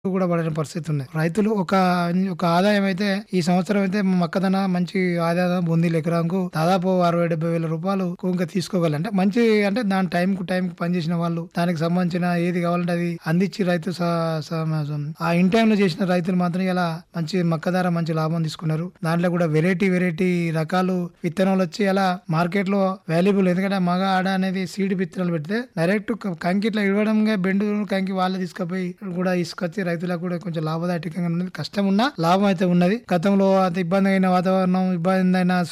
కూడా పడిన పరిస్థితి ఉంది రైతులు ఒక ఒక ఆదాయం అయితే ఈ సంవత్సరం అయితే మొక్కదన మంచి ఆదాయం ఉంది ఎకరాకు దాదాపు అరవై డెబ్బై వేల రూపాయలు ఇంకా తీసుకోగలరు అంటే మంచి అంటే దాని టైం కు టైం కు పనిచేసిన వాళ్ళు దానికి సంబంధించిన ఏది కావాలంటే అది అందించి రైతు స- స- ఆ ఇన్ టైంలో చేసిన రైతులు మాత్రం ఇలా మంచి మక్క ధర మంచి లాభం తీసుకున్నారు దాంట్లో కూడా వెరైటీ వెరైటీ రకాలు విత్తనాలు వచ్చి అలా మార్కెట్ లో వాల్యుబుల్ ఎందుకంటే మగ ఆడ అనేది సీడ్ విత్తనాలు పెడితే డైరెక్ట్ కంకి ఇట్లా ఇవ్వడంగా బెండు కంకి వాళ్ళే తీసుకుపోయి కూడా తీసుకొచ్చి రైతులకు కూడా కొంచెం లాభదాయకంగా ఉన్నది కష్టం ఉన్నా లాభం అయితే ఉన్నది గతంలో అంత ఇబ్బంది అయిన వాతావరణం ఇబ్బంది అయిన